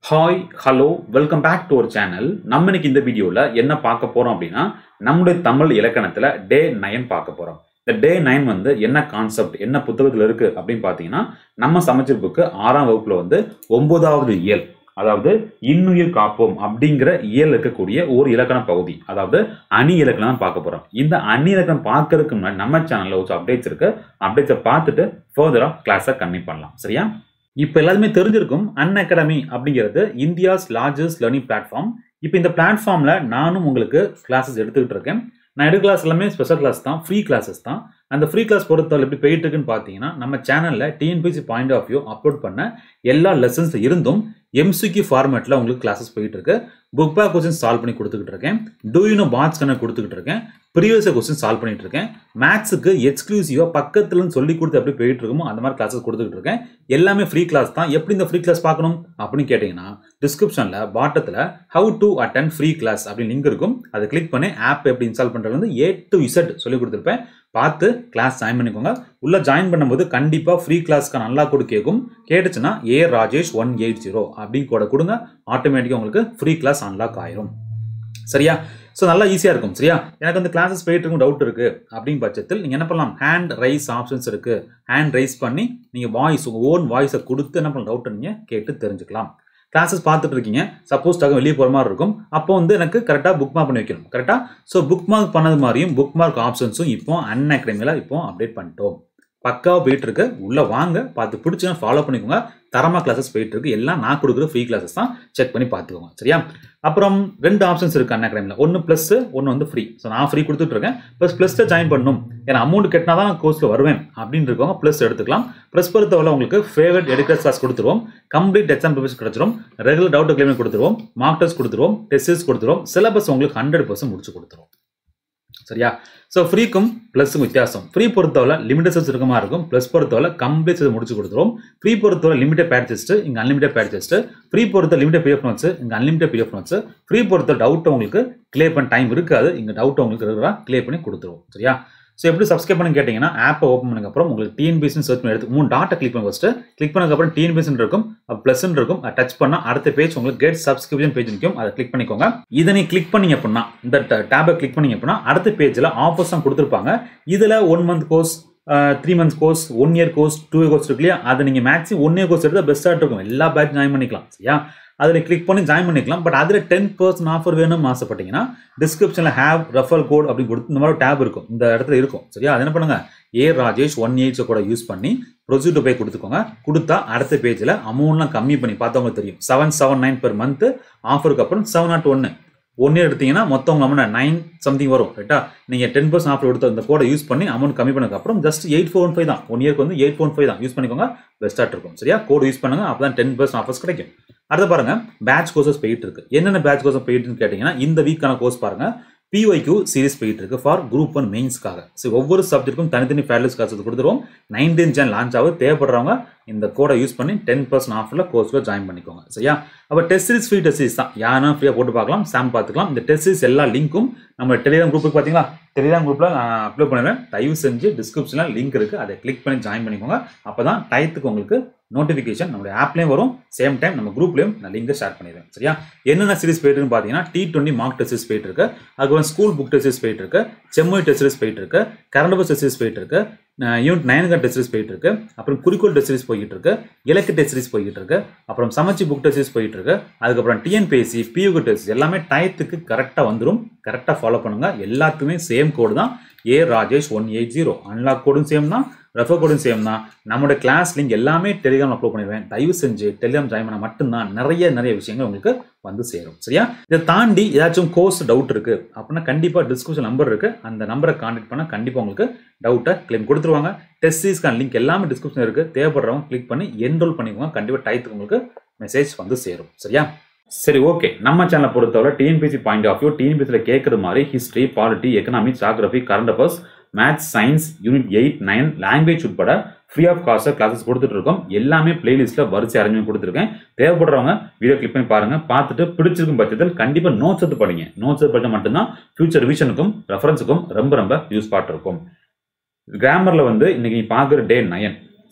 hi hello welcome back to our channel நம்ம இன்னைக்கு இந்த வீடியோவில் என்ன பார்க்க போகிறோம் அப்படின்னா நம்முடைய தமிழ் இலக்கணத்தில் டே நைன் பார்க்க போகிறோம் இந்த டே நைன் வந்து என்ன கான்செப்ட் என்ன புத்தகத்தில் இருக்குது அப்படின்னு பார்த்தீங்கன்னா நம்ம சமைச்சர் புக்கு ஆறாம் வகுப்பில் வந்து ஒன்பதாவது இயல் அதாவது இன்னுயிர் காப்போம் அப்படிங்கிற இயல் இருக்கக்கூடிய ஒரு இலக்கண பகுதி அதாவது அணி இலக்கணம் தான் பார்க்க போகிறோம் இந்த அணி இலக்கணம் பார்க்கறதுக்கு முன்னாடி நம்ம சேனலில் ஒரு அப்டேட்ஸ் இருக்கு அப்டேட்ஸை பார்த்துட்டு ஃபர்தராக கிளாஸை கன்னிட் பண்ணலாம் சரியா இப்போ எல்லாருமே தெரிஞ்சிருக்கும் அன் அகாடமி அப்படிங்கிறது இந்தியாஸ் லார்ஜஸ்ட் லேர்னிங் பிளாட்ஃபார்ம் இப்போ இந்த பிளாட்ஃபார்மில் நானும் உங்களுக்கு கிளாஸஸ் எடுத்துக்கிட்டு இருக்கேன் நான் எடுக்க கிளாஸ் எல்லாமே ஸ்பெஷல் கிளாஸ் தான் ஃப்ரீ கிளாஸஸ் தான் அந்த ஃப்ரீ கிளாஸ் பொறுத்தவரை எப்படி போயிட்டு இருக்குன்னு பார்த்தீங்கன்னா நம்ம சேனலில் TNPSC point of view upload பண்ண எல்லா லெசன்ஸ் இருந்தும் எம்சிக்யூ ஃபார்மேட்டில் உங்களுக்கு கிளாஸஸ் போயிட்டு இருக்கு புக் பேக் கொஸ்டின் சால்வ் பண்ணி கொடுத்துக்கிட்டு இருக்கேன் டூ யூனோ பாட்ஸ் கணக்கு கொடுத்துக்கிட்டு இருக்கேன் ப்ரீவியஸ் கொஸ்டின் சால்வ் பண்ணிட்டு இருக்கேன் மேத்ஸுக்கு எக்ஸ்க்ளூசிவாக பக்கத்துலன்னு சொல்லி கொடுத்து எப்படி போயிட்டு இருக்குமோ அந்த மாதிரி கிளாஸஸ் கொடுத்துக்கிட்டு இருக்கேன் எல்லாமே ஃப்ரீ கிளாஸ் தான் எப்படி இந்த ஃப்ரீ கிளாஸ் பார்க்கணும் அப்படின்னு கேட்டிங்கன்னா டிஸ்கிரிப்ஷனில் பாட்டத்தில் how to attend free class அப்படின்னு லிங்க் இருக்கும் அதை கிளிக் பண்ணி ஆப் எப்படி இன்ஸ்டால் பண்ணுறது வந்து ஏ டு இசட் சொல்லி கொடுத்துருப்பேன் பார்த்து கிளாஸ் ஜாயின் பண்ணிக்கோங்க உள்ளே ஜாயின் பண்ணும்போது கண்டிப்பாக ஃப்ரீ கிளாஸ்க்கு நல்லா கூட கேட்கும் கேட்டுச்சுன்னா A Rajesh one eight zero அப்படின்னு கூட கொடுங்க ஆட்டோமேட்டிக்காக உங்களுக்கு ஃப்ரீ கிளாஸ் அன்லாக் ஆயிரும் சரியா ஸோ நல்லா ஈஸியாக இருக்கும் சரியா எனக்கு வந்து கிளாஸஸ் போயிட்டு இருக்கும் டவுட் இருக்குது அப்படிங்க பட்சத்தில் நீங்கள் என்ன பண்ணலாம் ஹேண்ட் ரைஸ் ஆப்ஷன்ஸ் இருக்குது ஹேண்ட் ரைஸ் பண்ணி நீங்கள் வாய்ஸ் உங்கள் ஓன் வாய்ஸை கொடுத்து என்ன பண்ணலாம் டவுட்டை நீங்கள் கேட்டு தெரிஞ்சுக்கலாம் கிளாஸஸ் பார்த்துட்டு இருக்கீங்க சப்போஸ் டக்கு வெளியே போகிற மாதிரி இருக்கும் அப்போ வந்து எனக்கு கரெக்டாக புக் மார்க் பண்ணி வைக்கணும் கரெக்டாக ஸோ புக் மார்க் பண்ணது மாதிரியும் புக் மார்க் ஆப்ஷன்ஸும் இப்போ அன் அகாடமியில் இப்போ அப்டேட் பண்ணிட்டோம் பக்காவாக போயிட்டு இருக்கு உள்ளே வாங்க பார்த்து பிடிச்சுன்னா ஃபாலோ பண்ணிக்கோங்க தரமாக கிளாஸஸ் போயிட்டு இருக்கு எல்லாம் நான் கொடுக்குற ஃப்ரீ கிளாஸஸ் தான் செக் பண்ணி பார்த்துக்கோங்க சரியா அப்புறம் ரெண்டு ஆப்ஷன்ஸ் இருக்கு அண்ணா அகாடமியில் ஒன்று ப்ளஸ் ஒன்று வந்து ஃப்ரீ ஸோ நான் ஃப்ரீ கொடுத்துட்டு இருக்கேன் ப்ளஸ் ப்ளஸ்ட்டை ஜாயின் பண்ணணும் ஏன்னா அமௌண்ட் கட்டினா தான் நான் கோர்ஸில் வருவேன் அப்படின்னு இருக்கவங்க ப்ளஸ் எடுத்துக்கலாம் ப்ளஸ் பொறுத்தவரை உங்களுக்கு ஃபேவரட் எடுக்கிற கிளாஸ் கொடுத்துருவோம் கம்ப்ளீட் எக்ஸாம் பேப்பர்ஸ் கிடச்சிரும் ரெகுலர் டவுட் கிளைமே கொடுத்துருவோம் மார்க் டெஸ்ட் கொடுத்துருவோம் டெஸ்ட் கொடுத்துருவோம் சிலபஸ் உங்களுக்கு ஹண்ட்ரட் பர்சன்ட் முடிச்சு கொடுத்துருவோம் சரியா ஸோ ஃப்ரீக்கும் ப்ளஸுக்கும் வித்தியாசம் ஃப்ரீ பொறுத்தவரை லிமிடெட் சர்ச் இருக்க மாதிரி இருக்கும் ப்ளஸ் பொறுத்தவரை கம்ப்ளீட் சர்ச் முடிச்சு கொடுத்துரும் ஃப்ரீ பொறுத்தவரை லிமிடெட் பேட் டெஸ்ட் இங்கே அன்லிமிடெட் பேட் டெஸ்ட் ஃப்ரீ பொறுத்த லிமிடெட் பிஎஃப் நோட்ஸ் இங்கே அன்லிமிடெட் பிஎஃப் நோட்ஸ் ஃப்ரீ பொறுத்த டவுட் உங்களுக்கு கிளியர் பண்ண டைம் இருக்காது இங்கே டவுட் உங்களுக்கு ரெகுலராக கிளியர் பண்ணி கொடுத்துருவோம் சரியா ஸோ எப்படி சப்ஸ்கிரைப் பண்ணி கேட்டிங்கன்னா ஆப்பை ஓப்பன் பண்ணதுக்கப்புறம் உங்களுக்கு டிஎன்பிஎஸ்னு சர்ச் பண்ணி எடுத்து மூணு டாட்டை கிளிக் பண்ணி ஃபஸ்ட்டு கிளிக் பண்ணதுக்கப்புறம் டிஎன்பிஎஸ்னு இருக்கும் ப்ளஸ்ன்னு இருக்கும் அதை டச் பண்ணால் அடுத்த பேஜ் உங்களுக்கு கெட் சப்ஸ்கிரிப்ஷன் பேஜ் நிற்கும் அதை கிளிக் பண்ணிக்கோங்க இதை நீ கிளிக் பண்ணீங்க அப்படின்னா இந்த டேபை கிளிக் பண்ணீங்க அப்படின்னா அடுத்த பேஜில் ஆஃபர்ஸ் தான் கொடுத்துருப்பாங்க இதில் one month course three months course one year course two year course இருக்கு இல்லையா அதை நீங்கள் மேக்ஸிமம் ஒன் இயர் கோர்ஸ் எடுத்தால் பெஸ்ட்டாக இருக்கும் எல்லா பேட்ச் ஜாயின் பண்ணிக்கலாம் சரியா அதில் கிளிக் பண்ணி ஜாயின் பண்ணிக்கலாம் பட் அதில் டென் பர்சன்ட் ஆஃபர் வேணும்னு ஆசைப்பட்டீங்கன்னா டிஸ்கிரிப்ஷனில் ஹேவ் ரெஃபர் கோட் அப்படின்னு கொடுத்து இந்த மாதிரி டேப் இருக்கும் இந்த இடத்துல இருக்கும் சரியா அது என்ன பண்ணுங்க ஏ ராஜேஷ் ஒன் எயிட்ஸை கூட யூஸ் பண்ணி ப்ரொசீஜர் போய் கொடுத்துக்கோங்க கொடுத்தா அடுத்த பேஜில் அமௌண்ட்லாம் கம்மி பண்ணி பார்த்தவங்களுக்கு தெரியும் seven seven nine per month ஆஃபருக்கு அப்புறம் செவன் நாட் ஒன்று ஒன் இயர் எடுத்தீங்கன்னா மொத்தம் உங்கள் அமௌண்ட் நைன் சம்திங் வரும் ரைட்டா நீங்கள் டென் பர்சன்ட் ஆஃபர் எடுத்த இந்த கோடை யூஸ் பண்ணி அமௌண்ட் கம்மி பண்ணதுக்கப்புறம் just eight four one five தான் ஒன் இயர்க்கு வந்து எயிட் ஃபோர் ஃபைவ் தான் யூஸ் பண்ணிக்கோங்க பெஸ்ட்டாக இருக்கும் சரியா கோடு யூஸ் பண்ணுங்க அப்போ தான் டென் பர்சன்ட் ஆஃபர்ஸ் கிடைக்கும் அடுத்து பாருங்க பேட்ச் கோர்சஸ் போயிட்டு இருக்கு என்னென்ன பேட்ச் கோர்ஸ் போயிட்டுன்னு கேட்டிங்கன்னா இந்த வீக்கான கோர்ஸ் பாருங்க பிஒய்க்கு சீரிஸ் போயிட்டு இருக்கு ஃபார் குரூப் ஒன் மெயின்ஸ்க்காக ஸோ ஒவ்வொரு சப்ஜெக்ட்டுக்கும் தனித்தனி ஃபேர்லஸ் காசு கொடுத்துருவோம் நைன்டீன் ஜான் லான்ச் ஆகுது தேவைப்படுறவங்க இந்த கோடை யூஸ் பண்ணி டென் பர்சன்ட் ஆஃபரில் கோர்ஸில் ஜாயின் பண்ணிக்கோங்க சரியா அப்போ test series free test series தான் யாரா ஃப்ரீயாக போட்டு பார்க்கலாம் சாம் பார்த்துக்கலாம் இந்த டெஸ்ட் சீரிஸ் எல்லா லிங்க்கும் நம்ம டெலிகிராம் குரூப்புக்கு பார்த்தீங்களா டெலிகிராம் குரூப்பில் நான் அப்லோட் பண்ணுவேன் தயவு செஞ்சு டிஸ்கிரிப்ஷனில் லிங்க் இருக்குது அதை கிளிக் பண்ணி ஜாயின் பண்ணிக்கோங்க அப்போ தான் டயத்துக்கு உங்களுக்கு நோட்டிஃபிகேஷன் நம்மளுடைய ஆப்லேயும் வரும் சேம் டைம் நம்ம குரூப்லேயும் நான் லிங்கை ஷேர் பண்ணிடுவேன் சரியா என்னென்ன சீரிஸ் போயிட்டு இருக்குன்னு பார்த்தீங்கன்னா T twenty mark test series போயிட்டு இருக்கு அதுக்கப்புறம் ஸ்கூல் புக் டெஸ்ட் சீரிஸ் போயிட்டு இருக்கு செம்மொழி டெஸ்ட் சீரிஸ் போயிட்டு இருக்கு கரண்ட் பஸ் டெஸ்ட் சீரிஸ் போயிட்டு இருக்கு யூனிட் நைனுக்கு டெஸ்ட் சீரிஸ் போயிட்டு இருக்கு அப்புறம் குறிக்கோள் டெஸ்ட் சீரிஸ் போயிட்டு இருக்கு இலக்கு டெஸ்ட் சீரிஸ் போயிட்டு இருக்கு அப்புறம் சமச்சி புக் டெஸ்ட் சீரிஸ் போயிட்டு இருக்கு அதுக்கப்புறம் டிஎன்பிஎஸ்சி பியூகு டெஸ்ட் எல்லாமே டயத்துக்கு கரெக்டாக வந்துடும் கரெக்டாக ஃபாலோ பண்ணுங்க எல்லாத்துக்குமே சேம் கோடு தான் A Rajesh one eight zero unlock கோடும் சேம் தான் ரெஃபர் கோடும் சேம் தான் நம்மளோட கிளாஸ் லிங்க் எல்லாமே டெலிகிராம் அப்லோட் பண்ணிடுவேன் தயவு செஞ்சு டெலிகிராம் ஜாயின் பண்ண மட்டும்தான் நிறைய நிறைய விஷயங்கள் உங்களுக்கு வந்து சேரும் சரியா இதை தாண்டி ஏதாச்சும் கோர்ஸ் டவுட் இருக்கு அப்படின்னா கண்டிப்பாக டிஸ்கிரிப்ஷன் நம்பர் இருக்கு அந்த நம்பரை கான்டாக்ட் பண்ணால் கண்டிப்பாக உங்களுக்கு டவுட்டை கிளைம் கொடுத்துருவாங்க டெஸ்ட் சீஸ்க்கான லிங்க் எல்லாமே டிஸ்கிரிப்ஷன் இருக்கு தேவைப்படுறவங்க கிளிக் பண்ணி என்ரோல் பண்ணிக்கோங்க கண்டிப்பாக டயத்துக்கு உங்களுக்கு மெசேஜ் வந்து சேரும் சரியா சரி ஓகே நம்ம சேனலை பொறுத்தவரை டிஎன்பிசி பாயிண்ட் ஆஃப் வியூ டிஎன்பிசியில் கேட்குற மாதிரி history polity economics geography current affairs maths science unit eight nine language உட்பட ஃப்ரீ ஆஃப் காஸ்ட்டாக கிளாஸஸ் கொடுத்துட்டு இருக்கோம் எல்லாமே பிளேலிஸ்ட்டில் வரிசை அரேஞ்ச் கொடுத்துருக்கேன் தேவைப்படுறவங்க வீடியோ கிளிக் பண்ணி பாருங்க பார்த்துட்டு பிடிச்சிருக்கும் பட்சத்தில் கண்டிப்பாக நோட்ஸ் எடுத்து படிங்க நோட்ஸ் எடுத்து படித்தா மட்டும்தான் ஃபியூச்சர் ரிவிஷனுக்கும் ரெஃபரன்ஸுக்கும் ரொம்ப ரொம்ப யூஸ் பாட்டு இருக்கும் கிராமரில் வந்து இன்னைக்கு நீ பார்க்குற டே நயன்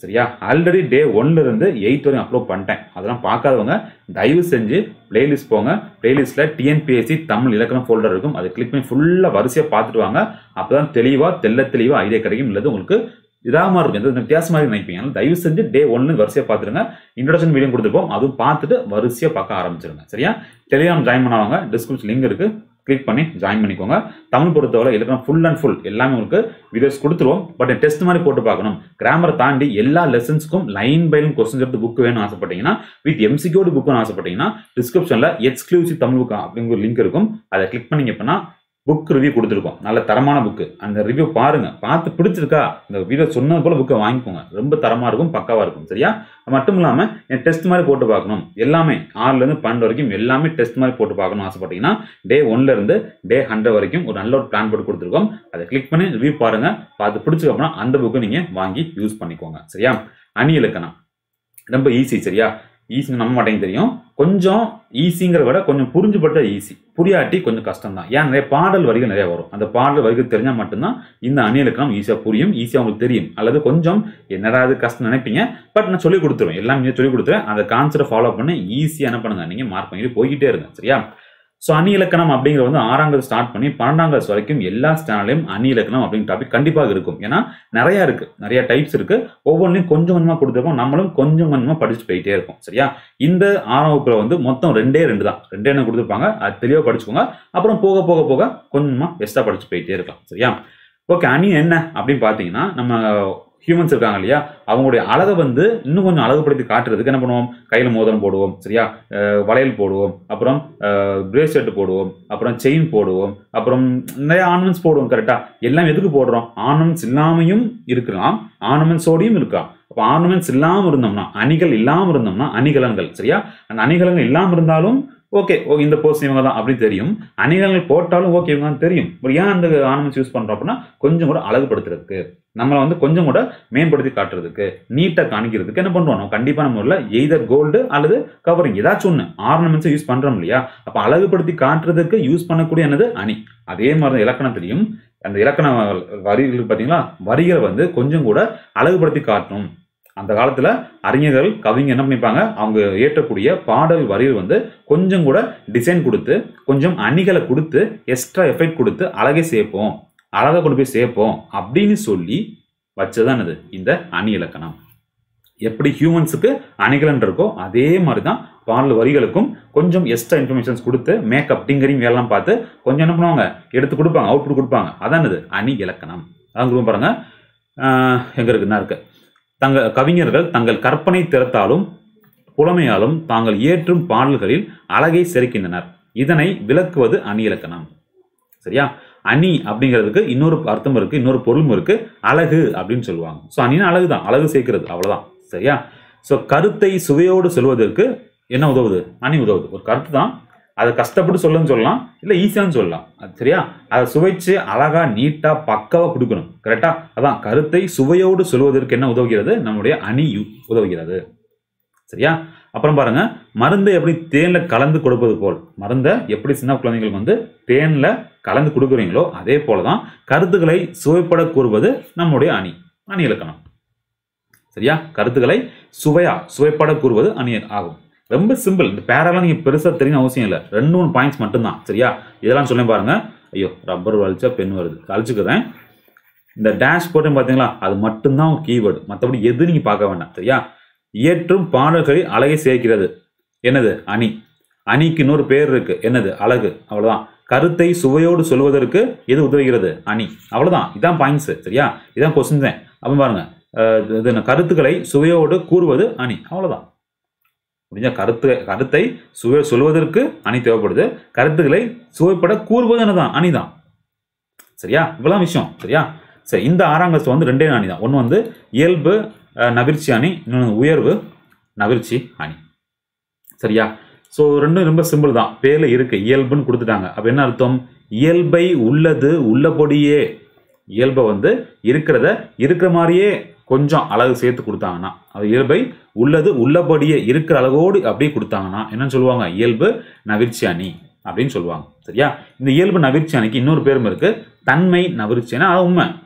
சரியா ஆல்ரெடி டே ஒன்ல இருந்து எயிட் வரையும் அப்லோட் பண்ணிட்டேன் அதெல்லாம் பார்க்காதவங்க தயவு செஞ்சு பிளேலிஸ்ட் போங்க பிளேலிஸ்ட்ல டிஎன்பிஎஸ்சி தமிழ் இலக்கணம் ஃபோல்டர் இருக்கும் அதை கிளிக் பண்ணி ஃபுல்லாக வரிசையாக பார்த்துட்டு வாங்க அப்பதான் தெளிவா தெல்ல தெளிவா ஐடியா கிடைக்கும் இல்லது உங்களுக்கு இதாக மாதிரி இருக்கும் எந்த வித்தியாசம் மாதிரி நினைப்பீங்க அதனால தயவு செஞ்சு டே ஒன்னு வரிசையாக பார்த்துருங்க இன்ட்ரோடக்ஷன் வீடியோ கொடுத்துருப்போம் அதுவும் பார்த்துட்டு வரிசையாக பார்க்க ஆரம்பிச்சிருங்க சரியா டெலிகிராம் ஜாயின் பண்ணவங்க டிஸ்கிரிப்ஷன் லிங்க் இருக்கு கிளிக் பண்ணி ஜாயின் பண்ணிக்கோங்க தமிழ் பொறுத்தவரை இலக்கணம் ஃபுல் அண்ட் ஃபுல் எல்லாமே உங்களுக்கு வீடியோஸ் கொடுத்துருவோம் பட் டெஸ்ட் மாதிரி போட்டு பார்க்கணும் கிராமரை தாண்டி எல்லா லெசன்ஸ்க்கும் லைன் பை லைன் கொஸ்டின் எடுத்து புக் வேணும்னு ஆசைப்பட்டீங்கன்னா வித் எம்சிக்யூடி புக்னு ஆசைப்பட்டீங்கன்னா டிஸ்கிரிப்ஷனில் எக்ஸ்க்ளூசிவ் தமிழ் புக் அப்படிங்கிற ஒரு லிங்க் இருக்கும் அதை கிளிக் பண்ணீங்க அப்படின்னா புக் ரிவ்யூ கொடுத்துருக்கோம் நல்ல தரமான புக்கு அந்த ரிவ்யூ பாருங்க பார்த்து பிடிச்சிருக்கா இந்த வீடியோ சொன்னது போல புக்கை வாங்கிக்கோங்க ரொம்ப தரமா இருக்கும் பக்காவா இருக்கும் சரியா அது மட்டும் இல்லாம என் டெஸ்ட் மாதிரி போட்டு பார்க்கணும் எல்லாமே ஆறுல இருந்து பன்னெண்டு வரைக்கும் எல்லாமே டெஸ்ட் மாதிரி போட்டு பார்க்கணும் ஆசைப்பட்டீங்கன்னா டே ஒன்ல இருந்து டே ஹண்ட்ரட் வரைக்கும் ஒரு நல்ல ஒரு பிளான் போட்டு கொடுத்துருக்கோம் அதை கிளிக் பண்ணி ரிவ்யூ பாருங்க பார்த்து பிடிச்சிக்க அப்படின்னா அந்த புக்கை நீங்க வாங்கி யூஸ் பண்ணிக்கோங்க சரியா அணி இலக்கணம் ரொம்ப ஈஸி சரியா ஈஸி நம்ப மாட்டேங்க தெரியும் கொஞ்சம் ஈஸிங்கிற விட கொஞ்சம் புரிஞ்சுபட்ட ஈஸி புரியாட்டி கொஞ்சம் கஷ்டம் தான் ஏன் நிறைய பாடல் வரிகள் நிறைய வரும் அந்த பாடல் வரிகள் தெரிஞ்சால் மட்டும்தான் இந்த அணி இலக்கணம் ஈஸியாக புரியும் ஈஸியாக உங்களுக்கு தெரியும் அல்லது கொஞ்சம் என்னடா அது கஷ்டம் நினைப்பீங்க பட் நான் சொல்லி கொடுத்துருவேன் எல்லாமே சொல்லி கொடுத்துருவேன் அந்த கான்செப்டை ஃபாலோ பண்ணி ஈஸியாக என்ன பண்ணுங்க நீங்கள் மார்க் பண்ணிட்டு போய்கிட்டே இருங்க சரியா ஸோ அணி இலக்கணம் அப்படிங்கிற வந்து ஆறாம் கிளாஸ் ஸ்டார்ட் பண்ணி பன்னெண்டாம் கிளாஸ் வரைக்கும் எல்லா சேனல்லையும் அணி இலக்கணம் அப்படிங்கிற டாபிக் கண்டிப்பாக இருக்கும் ஏன்னா நிறைய இருக்கு நிறைய டைப்ஸ் இருக்கு ஒவ்வொன்றையும் கொஞ்சம் கொஞ்சமாக கொடுத்துருப்போம் நம்மளும் கொஞ்சம் கொஞ்சமாக படிச்சுட்டு போயிட்டே இருப்போம் சரியா இந்த ஆறாம் வகுப்புல வந்து மொத்தம் ரெண்டே ரெண்டு தான் ரெண்டே என்ன கொடுத்துருப்பாங்க அது தெளிவாக படிச்சுக்கோங்க அப்புறம் போக போக போக கொஞ்சமாக எக்ஸ்ட்ரா படிச்சு போயிட்டே இருக்கலாம் சரியா ஓகே அணி என்ன அப்படின்னு பார்த்தீங்கன்னா நம்ம ஹியூமன்ஸ் இருக்காங்க இல்லையா அவங்களுடைய அழகை வந்து இன்னும் கொஞ்சம் அழகுபடுத்தி காட்டுறதுக்கு என்ன பண்ணுவோம் கையில் மோதிரம் போடுவோம் சரியா அஹ் வளையல் போடுவோம் அப்புறம் பிரேஸ்லெட் போடுவோம் அப்புறம் செயின் போடுவோம் அப்புறம் நிறைய ஆர்னமெண்ட்ஸ் போடுவோம் கரெக்டா எல்லாம் எதுக்கு போடுறோம் ஆர்னமெண்ட்ஸ் இல்லாமையும் இருக்கலாம் ஆர்னமெண்ட்ஸோடையும் இருக்கலாம் அப்போ ஆர்னமெண்ட்ஸ் இல்லாமல் இருந்தோம்னா அணிகள் இல்லாமல் இருந்தோம்னா அணிகலன்கள் சரியா அந்த அணிகலன்கள் இல்லாமல் இருந்தாலும் ஓகே ஓ இந்த போஸ் இவங்க தான் அப்படி தெரியும் அணிகலன்கள் போட்டாலும் ஓகே இவங்க தான் தெரியும் பட் ஏன் அந்த ஆர்னமெண்ட்ஸ் யூஸ் பண்ணுறோம் அப்படின்னா கொஞ்சம் கூட அழகுபடுத்துறதுக்கு நம்மளை வந்து கொஞ்சம் கூட மேம்படுத்தி காட்டுறதுக்கு நீட்டாக காணிக்கிறதுக்கு என்ன பண்ணுறோம் நம்ம கண்டிப்பாக நம்ம ஊரில் எய்தர் கோல்டு அல்லது கவரிங் ஏதாச்சும் ஒன்று ஆர்னமெண்ட்ஸை யூஸ் பண்ணுறோம் இல்லையா அப்போ அழகுபடுத்தி காட்டுறதுக்கு யூஸ் பண்ணக்கூடிய என்னது அணி அதே மாதிரி தான் இலக்கணத்திலையும் அந்த இலக்கண வரிகள் பார்த்தீங்களா வரிகளை வந்து கொஞ்சம் கூட அழகுபடுத்தி காட்டணும் அந்த காலத்துல அறிஞர்கள் கவிஞர் என்ன பண்ணிப்பாங்க அவங்க ஏற்றக்கூடிய பாடல் வரிகள் வந்து கொஞ்சம் கூட டிசைன் கொடுத்து கொஞ்சம் அணிகளை கொடுத்து எக்ஸ்ட்ரா எஃபெக்ட் கொடுத்து அழகை சேர்ப்போம் அழகை கொண்டு போய் சேர்ப்போம் அப்படின்னு சொல்லி வச்சதான் இது இந்த அணி இலக்கணம் எப்படி ஹியூமன்ஸுக்கு அணிகலன் இருக்கோ அதே மாதிரி தான் பாடல் வரிகளுக்கும் கொஞ்சம் எக்ஸ்ட்ரா இன்ஃபர்மேஷன்ஸ் கொடுத்து மேக்கப் டிங்கரிங் வேலைலாம் பார்த்து கொஞ்சம் என்ன பண்ணுவாங்க எடுத்து கொடுப்பாங்க அவுட்புட் கொடுப்பாங்க அதான் இது அணி இலக்கணம் அதான் குரூப் பாருங்க ஆஹ் எங்க இருக்குன்னா இருக்கு தங்கள் கவிஞர்கள் தங்கள் கற்பனை திறத்தாலும் புலமையாலும் தாங்கள் ஏற்றும் பாடல்களில் அழகை செருக்கின்றனர் இதனை விளக்குவது அணி இலக்கணம் சரியா அணி அப்படிங்கிறதுக்கு இன்னொரு அர்த்தம் இருக்கு இன்னொரு பொருளும் இருக்கு அழகு அப்படின்னு சொல்லுவாங்க ஸோ அணினா அழகு தான் அழகு சேர்க்கிறது அவ்வளவுதான் சரியா ஸோ கருத்தை சுவையோடு சொல்வதற்கு என்ன உதவுது அணி உதவுது ஒரு கருத்து தான் அதை கஷ்டப்பட்டு சொல்லணும்னு சொல்லலாம் இல்லை ஈஸியான்னு சொல்லலாம் அது சரியா அதை சுவைச்சு அழகா நீட்டா பக்காவா கொடுக்கணும் கரெக்டா அதான் கருத்தை சுவையோடு சொல்வதற்கு என்ன உதவுகிறது நம்முடைய அணி யு- உதவுகிறது சரியா அப்புறம் பாருங்க மருந்தை எப்படி தேன்ல கலந்து கொடுப்பது போல் மருந்தை எப்படி சின்ன குழந்தைங்களுக்கு வந்து தேன்ல கலந்து கொடுக்குறீங்களோ அதே போலதான் கருத்துக்களை சுவைப்பட கூறுவது நம்முடைய அணி அணி இலக்கணம் சரியா கருத்துக்களை சுவையா சுவைப்பட கூறுவது அணி ஆகும் ரொம்ப சிம்பிள் இந்த பேரெல்லாம் நீங்க பெருசா தெரியணும் அவசியம் இல்லை ரெண்டு மூணு பாயிண்ட்ஸ் மட்டும்தான் சரியா இதெல்லாம் சொல்ல பாருங்க ஐயோ ரப்பர் வலிச்சா பென் வருது அழிச்சுக்கிறேன் இந்த டேஷ் போட்டு பார்த்தீங்களா அது மட்டும்தான் கீவேர்டு மற்றபடி எது நீங்க பார்க்க வேண்டாம் சரியா இயற்றும் பாடல்களில் அழகை சேர்க்கிறது என்னது அணி அணிக்கு இன்னொரு பேர் இருக்கு என்னது அழகு அவ்வளவுதான் கருத்தை சுவையோடு சொல்வதற்கு எது உதவுகிறது அணி அவ்வளவுதான் இதான் பாயிண்ட்ஸ் சரியா இதான் கொஸ்டின் தான் அப்ப பாருங்க அஹ் இது- இது என்ன, கருத்துக்களை சுவையோடு கூறுவது அணி அவ்வளவுதான் புரிஞ்சா கருத்து கருத்தை சுவை சொல்வதற்கு அணி தேவைப்படுது கருத்துக்களை சுவைப்பட கூறுவது என்னதான் அணிதான் சரியா இவ்வளவு விஷயம் சரியா சரி இந்த ஆறாம் கிளாஸ் வந்து ரெண்டே அணி தான் ஒன்று வந்து இயல்பு அஹ், நவிர்ச்சி அணி இன்னொன்று உயர்வு நவிர்ச்சி அணி சரியா ஸோ ரெண்டும் ரொம்ப சிம்பிள் தான் பேர்ல இருக்கு இயல்புன்னு கொடுத்துட்டாங்க அப்ப என்ன அர்த்தம் இயல்பை உள்ளது உள்ளபடியே இயல்பை வந்து இருக்கிறத இருக்கிற மாதிரியே கொஞ்சம் அழகு சேர்த்து கொடுத்தாங்கன்னா அது இயல்பை உள்ளது உள்ளபடியே இருக்கிற அழகோடு அப்படியே கொடுத்தாங்கன்னா என்னன்னு சொல்லுவாங்க இயல்பு நவிர்ச்சி அணி அப்படின்னு சொல்லுவாங்க சரியா இந்த இயல்பு நவிர்ச்சி அணிக்கு இன்னொரு பேரும் இருக்கு தன்மை நவிர்ச்சி அணி அது உண்மை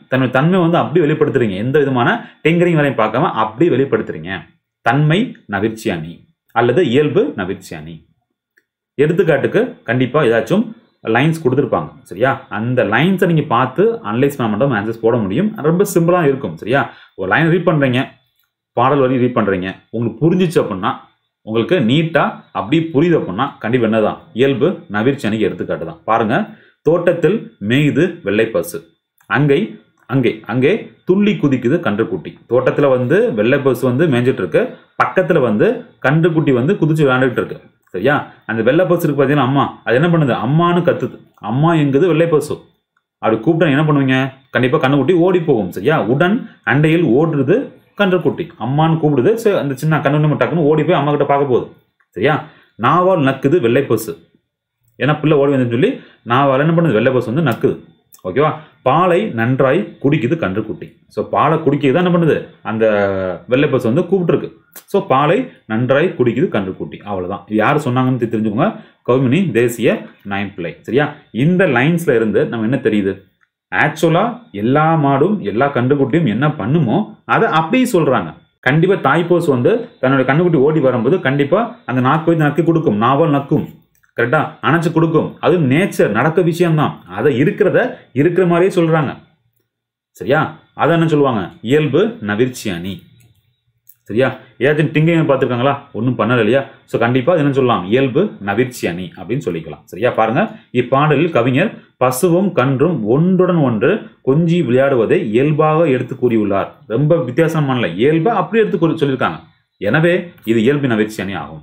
தன்னுடைய தன்மை வந்து அப்படி வெளிப்படுத்துறீங்க எந்த விதமான டெங்கரிங் வேலையும் பார்க்காம அப்படி வெளிப்படுத்துறீங்க தன்மை நவிர்ச்சி அணி அல்லது இயல்பு நவிர்ச்சி அணி எடுத்துக்காட்டுக்கு கண்டிப்பா ஏதாச்சும் லைன்ஸ் கொடுத்துருப்பாங்க சரியா அந்த லைன்ஸை நீங்க பார்த்து அனலைஸ் பண்ண மட்டும் ஆன்சர்ஸ் போட முடியும் ரொம்ப சிம்பிளா இருக்கும் சரியா ஒரு லைன் ரீட் பண்றீங்க பாடல் வரி ரீட் பண்றீங்க உங்களுக்கு புரிஞ்சிச்சு அப்படின்னா உங்களுக்கு நீட்டா அப்படி புரியுது அப்படின்னா கண்டிப்பா என்னதான் இயல்பு நவிர்ச்சி அணிக்கு எடுத்துக்காட்டு தான் பாருங்க தோட்டத்தில் மேய்து வெள்ளை பசு அங்கை அங்கே அங்கே துள்ளி குதிக்குது கன்றுக்குட்டி தோட்டத்துல வந்து வெள்ளை பசு வந்து மேய்ஞ்சிட்டு இருக்கு பக்கத்துல வந்து கன்றுக்குட்டி வந்து குதிச்சு விளையாண்டுட்டு இருக்கு சரியா அந்த வெள்ளை பசு இருக்கு பார்த்தீங்கன்னா அம்மா அது என்ன பண்ணுது அம்மான்னு கத்துது அம்மா எங்குது வெள்ளை பசு அப்படி கூப்பிட்டா என்ன பண்ணுவீங்க கண்டிப்பா கண்ணுக்குட்டி ஓடி போகும் சரியா உடன் அண்டையில் ஓடுறது கன்றுக்குட்டி அம்மான்னு கூப்பிடுது சரி அந்த சின்ன கண்ணு நம்ம டக்குன்னு ஓடி போய் அம்மா கிட்ட பார்க்க போகுது சரியா நாவால் நக்குது வெள்ளை பசு ஏன்னா பிள்ளை ஓடி வந்து சொல்லி நாவால் என்ன பண்ணுது வெள்ளை பசு வந்து நக்குது ஓகேவா பாலை நன்றாய் குடிக்குது கன்றுக்குட்டி ஸோ பாலை குடிக்கிறது என்ன பண்ணுது அந்த வெள்ளை பசு வந்து கூப்பிட்டுருக்கு ஸோ பாலை நன்றாய் குடிக்குது கன்றுக்குட்டி அவ்வளவுதான் இது யார் சொன்னாங்கன்னு தெ- தெரிஞ்சுக்கோங்க கௌமினி தேசிய நைன் பிள்ளை சரியா இந்த லைன்ஸ்ல இருந்து நம்ம என்ன தெரியுது ஆக்சுவலா எல்லா மாடும் எல்லா கன்றுக்குட்டியும் என்ன பண்ணுமோ அதை அப்படியே சொல்றாங்க கண்டிப்பா தாய்ப்போஸ் வந்து தன்னோட கண்ணுக்குட்டி ஓடி வரும்போது கண்டிப்பா அந்த நாக்கு வைத்து நக்கி கொடுக்கும் நாவல் நக்கும் கரெக்டா அணைச்சு கொடுக்கும் அது நேச்சர் நடக்க விஷயம்தான் அதை இருக்கிறத இருக்கிற மாதிரியே சொல்றாங்க சரியா அதை என்ன சொல்லுவாங்க இயல்பு நவிர்ச்சி அணி சரியா ஏதாச்சும் டிங்கிங் பார்த்துருக்காங்களா ஒன்றும் பண்ணல இல்லையா ஸோ கண்டிப்பாக என்ன சொல்லலாம் இயல்பு நவிர்ச்சி அணி அப்படின்னு சொல்லிக்கலாம் சரியா பாருங்க இப்பாடலில் கவிஞர் பசுவும் கன்றும் ஒன்றுடன் ஒன்று கொஞ்சி விளையாடுவதை இயல்பாக எடுத்து கூறியுள்ளார் ரொம்ப வித்தியாசம் பண்ணல இயல்பா அப்படி எடுத்து கூறி சொல்லியிருக்காங்க எனவே இது இயல்பு நவிர்ச்சி அணி ஆகும்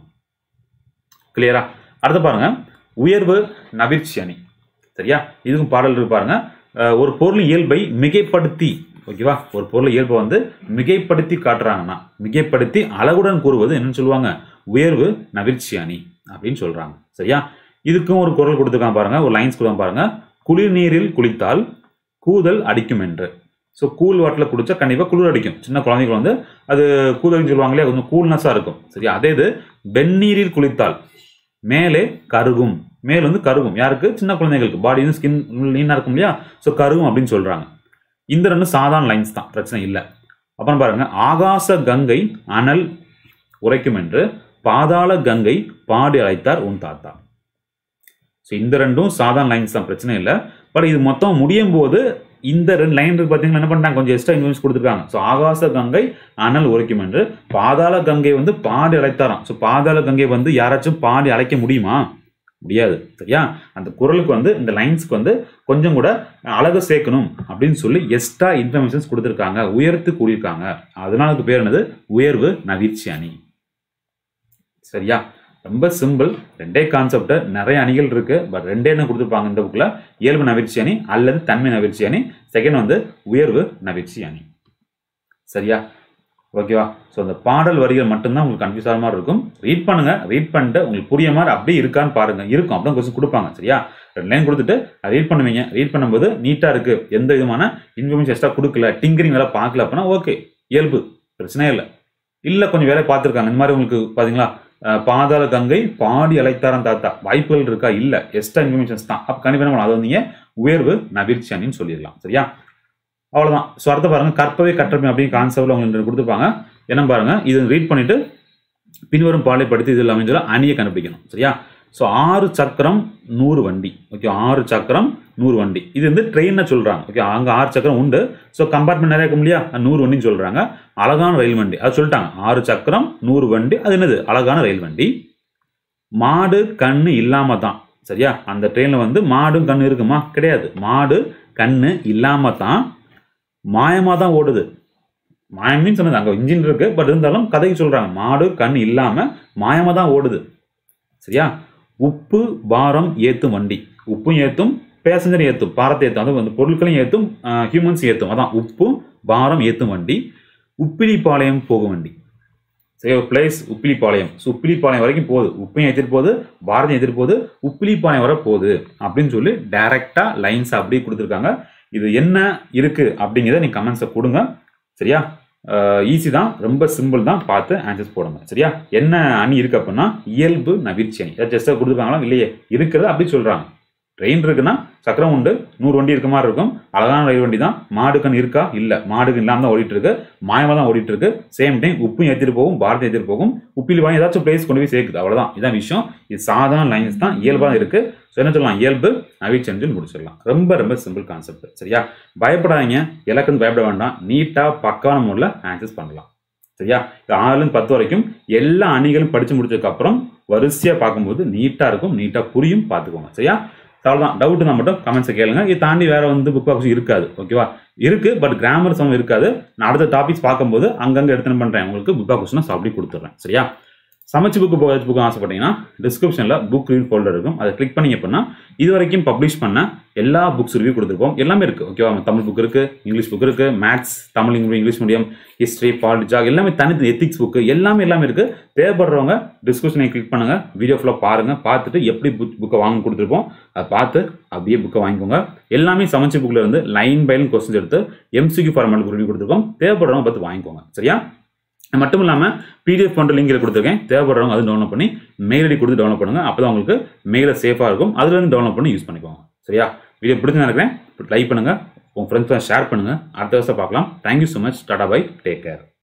கிளியரா அடுத்து பாருங்க உயர்வு நவிர்ச்சி அணி சரியா இதுக்கும் பாடல் இருக்கு பாருங்க அஹ் ஒரு பொருள் இயல்பை மிகைப்படுத்தி ஓகேவா ஒரு பொருள் இயல்பை வந்து மிகைப்படுத்தி காட்டுறாங்கன்னா மிகைப்படுத்தி அழகுடன் கூறுவது என்னன்னு சொல்லுவாங்க உயர்வு நவிர்ச்சி அணி அப்படின்னு சொல்றாங்க சரியா இதுக்கும் ஒரு குரல் கொடுத்துருக்காங்க பாருங்க ஒரு லைன்ஸ் கொடுக்க பாருங்க குளிர் நீரில் குளித்தால் கூதல் அடிக்கும் என்று ஸோ கூல் வாட்டில் குடிச்சா கண்டிப்பாக குளிர் அடிக்கும் சின்ன குழந்தைகள் வந்து அது கூதல்னு சொல்லுவாங்க இல்லையா கொஞ்சம் கூல்னஸாக இருக்கும் சரியா அதே இது வெந்நீரில் குளித்தால் மேலே கருகும் மேல் வந்து கருகும் யாருக்கு சின்ன குழந்தைகளுக்கு பாடி வந்து ஸ்கின் லீனாக இருக்கும் இல்லையா ஸோ கருகும் அப்படின்னு சொல்றாங்க இந்த ரெண்டு சாதாரண லைன்ஸ் தான் பிரச்சனை இல்லை அப்புறம் பாருங்க ஆகாச கங்கை அனல் உரைக்கும் என்று பாதாள கங்கை பாடி அழைத்தார் உன் தாத்தா ஸோ இந்த ரெண்டும் சாதாரண லைன்ஸ் தான் பிரச்சனை இல்லை பட் இது மொத்தம் முடியும் போது இந்த ரெண்டு லைன் இருக்கு பார்த்தீங்கன்னா என்ன பண்ணிட்டாங்க கொஞ்சம் எக்ஸ்ட்ரா இன்வெஸ்ட் கொடுத்துருக்காங்க ஸோ ஆகாச கங்கை அனல் உரைக்கும் என்று பாதாள கங்கை வந்து பாடி அழைத்தாராம் ஸோ பாதாள கங்கை வந்து யாராச்சும் பாடி அழைக்க முடியுமா முடியாது சரியா அந்த குரலுக்கு வந்து இந்த லைன்ஸ்க்கு வந்து கொஞ்சம் கூட அழகு சேர்க்கணும் அப்படின்னு சொல்லி எக்ஸ்ட்ரா இன்ஃபர்மேஷன்ஸ் கொடுத்துருக்காங்க உயர்த்து கூறியிருக்காங்க அதனால அதுக்கு பேர் என்னது உயர்வு நவீர்ச்சி அணி சரியா ரொம்ப சிம்பிள் ரெண்டே கான்செப்ட் நிறைய அணிகள் இருக்கு பட் ரெண்டே என்ன கொடுத்துருப்பாங்க இந்த புக்ல இயல்பு நவீர்ச்சி அணி அல்லது தன்மை நவீர்ச்சி அணி செகண்ட் வந்து உயர்வு நவீர்ச்சி அணி சரியா ஓகேவா ஸோ அந்த பாடல் வரிகள் மட்டும்தான் உங்களுக்கு கன்ஃபியூஸ் ஆகிற மாதிரி இருக்கும் ரீட் பண்ணுங்க ரீட் பண்ணிட்டு உங்களுக்கு புரிய மாதிரி அப்படியே இருக்கான்னு பாருங்க இருக்கும் அப்படிதான் கொஸ்டின் கொடுப்பாங்க சரியா ரெண்டு லைன் கொடுத்துட்டு ரீட் பண்ணுவீங்க ரீட் பண்ணும்போது நீட்டா இருக்கு எந்த விதமான இன்ஃபர்மேஷன் எக்ஸ்ட்ரா கொடுக்கல டிங்கரிங் வேலை பார்க்கல அப்படின்னா ஓகே இயல்பு பிரச்சனையே இல்லை இல்லை கொஞ்சம் வேலை பார்த்துருக்காங்க இந்த மாதிரி உங்களுக்கு பார்த்தீங்களா அஹ், பாதாள கங்கை பாடி அழைத்தாரன் தாத்தா வாய்ப்புகள் இருக்கா இல்லை எக்ஸ்ட்ரா இன்ஃபர்மேஷன்ஸ் தான் அப்போ கண்டிப்பாக என்ன பண்ணணும் அதை வந்து நீங்கள் உயர்வு நவீர்ச்சி அணின்னு சொல்லிடலாம் சரியா அவ்வளவுதான் ஸோ அடுத்து பாருங்க கற்பவை கற்றமை அப்படின்னு கான்செப்ட்ல உங்களுக்கு கொடுத்துருப்பாங்க என்ன பாருங்க இது ரீட் பண்ணிட்டு பின்வரும் பாலை படித்து இதில் அமைஞ்சுள்ள அணியை கண்டுபிடிக்கணும் சரியா ஸோ ஆறு சக்கரம் நூறு வண்டி ஓகே ஆறு சக்கரம் நூறு வண்டி இது வந்து ட்ரெயினை சொல்றாங்க ஓகே அங்கே ஆறு சக்கரம் உண்டு ஸோ கம்பார்ட்மெண்ட் நிறைய இருக்கும் இல்லையா அது நூறு வண்டின்னு சொல்றாங்க அழகான ரயில் வண்டி அது சொல்லிட்டாங்க ஆறு சக்கரம் நூறு வண்டி அது என்னது அழகான ரயில் வண்டி மாடு கண்ணு இல்லாம தான் சரியா அந்த ட்ரெயின்ல வந்து மாடும் கண்ணு இருக்குமா கிடையாது மாடு கண்ணு இல்லாம தான் மாயமா தான் ஓடுது மாயம் மீன்ஸ் சொன்னது அங்கே இன்ஜின் இருக்கு பட் இருந்தாலும் கதைக்கு சொல்றாங்க மாடு கண் இல்லாம மாயமா தான் ஓடுது சரியா உப்பு பாரம் ஏத்தும் வண்டி உப்பும் ஏத்தும் பேசஞ்சர் ஏத்தும் பாரத்தை ஏத்தும் அது வந்து பொருட்களையும் ஏத்தும் ஹியூமன்ஸ் ஏத்தும் அதான் உப்பு பாரம் ஏத்தும் வண்டி உப்பிலிப்பாளையம் போகும் வண்டி சரி ஒரு பிளேஸ் உப்பிலிப்பாளையம் ஸோ உப்பிலிப்பாளையம் வரைக்கும் போகுது உப்பையும் ஏற்றிட்டு போகுது பாரதியம் ஏற்றிட்டு போகுது உப்பிலிப்பாளையம் வரை போகுது அப்படின்னு சொல்லி டைரக்டா லைன்ஸ் அப்படியே கொடுத்துருக்காங்க இது என்ன இருக்கு அப்படிங்கிறத நீங்க கமெண்ட்ஸை கொடுங்க சரியா ஈஸி தான் ரொம்ப சிம்பிள் தான் பார்த்து ஆன்சர்ஸ் போடுங்க சரியா என்ன அணி இருக்கு அப்படின்னா இயல்பு நவீர்ச்சி அணி ஜஸ்டாக கொடுத்துருக்காங்களா இல்லையே இருக்கிறது அப்படி சொல்றாங்க ட்ரெயின் இருக்குன்னா சக்கரம் உண்டு நூறு வண்டி இருக்க மாதிரி இருக்கும் அழகான ரயில் வண்டி தான் மாடுக்கன் இருக்கா இல்ல மாடுக்கு இல்லாம தான் ஓடிட்டு இருக்கு மாயமா தான் ஓடிட்டு இருக்கு சேம் டைம் உப்பும் ஏத்திட்டு போகும் பாரதி ஏத்திட்டு போகும் உப்பில் வாங்கி ஏதாச்சும் பிளேஸ் கொண்டு போய் சேர்க்குது அவ்வளவுதான் இதான் விஷயம் இது சாதாரண லைன்ஸ் தான் இயல்பா இருக்கு ஸோ என்ன சொல்லலாம் இயல்பு நவிச்செஞ்சு முடிச்சிடலாம் ரொம்ப ரொம்ப சிம்பிள் கான்செப்ட் சரியா பயப்படாதீங்க இலக்குன்னு பயப்பட வேண்டாம் நீட்டா பக்கான முறையில் ஆன்சர்ஸ் பண்ணலாம் சரியா இது ஆறுலேருந்து பத்து வரைக்கும் எல்லா அணிகளும் படிச்சு முடிச்சதுக்கு அப்புறம் வரிசையா பார்க்கும்போது நீட்டா இருக்கும் நீட்டா புரியும் பார்த்துக்கோங்க சரியா அவ்வளோதான் டவுட் தான் மட்டும் கமெண்ட்ஸை கேளுங்க இது தாண்டி வேற வந்து புக் பாக்ஸ் இருக்காது ஓகேவா இருக்கு பட் கிராமர் சம் இருக்காது நான் அடுத்த டாபிக்ஸ் பார்க்கும்போது அங்கங்க எடுத்து பண்றேன் உங்களுக்கு புக் பாக்ஸ் நான் அப்படி கொடுத்துட்றேன் சரியா சமைச்சு புக்கு போகிறது புக்கு ஆசைப்பட்டீங்கன்னா டிஸ்கிரிப்ஷனில் புக் ரிவ்யூ ஃபோல்டர் இருக்கும் அதை கிளிக் பண்ணி அப்படின்னா இது வரைக்கும் பப்ளிஷ் பண்ண எல்லா புக்ஸ் ரிவ்யூ கொடுத்துருப்போம் எல்லாமே இருக்குது ஓகேவா தமிழ் புக் இருக்குது இங்கிலீஷ் புக் இருக்குது maths Tamil English medium history பாலிட்டிஜா எல்லாமே தனித்து எத்திக்ஸ் புக்கு எல்லாமே எல்லாமே இருக்குது தேவைப்படுறவங்க டிஸ்கிரிப்ஷனை கிளிக் பண்ணுங்கள் வீடியோ ஃபுல்லாக பாருங்கள் பார்த்துட்டு எப்படி புக் புக்கை வாங்க கொடுத்துருப்போம் அதை பார்த்து அப்படியே புக்கை வாங்கிக்கோங்க எல்லாமே சமைச்ச புக்கில் இருந்து லைன் பை லைன் கொஸ்டின்ஸ் எடுத்து எம்சிக்கு ஃபார்மேட் ரிவ்யூ கொடுத்துருக்கோம் தேவைப்படுறவங்க பார்த்து வாங்கிக்கோங்க சரியா அது மட்டும் இல்லாமல் பிடிஎஃப் பண்ணுற லிங்க் கொடுத்துருக்கேன் தேவைப்படுறவங்க அது டவுன்லோட் பண்ணி மெயில் ஐடி கொடுத்து டவுன்லோட் பண்ணுங்க அப்போ தான் உங்களுக்கு மெயிலில் சேஃபாக இருக்கும் அதுலேருந்து டவுன்லோட் பண்ணி யூஸ் பண்ணிக்கோங்க சரியா வீடியோ பிடிச்சி நினைக்கிறேன் லைக் பண்ணுங்கள் உங்கள் ஃப்ரெண்ட்ஸ் ஷேர் பண்ணுங்கள் அடுத்த வருஷம் பார்க்கலாம் thank you so much tata bye take care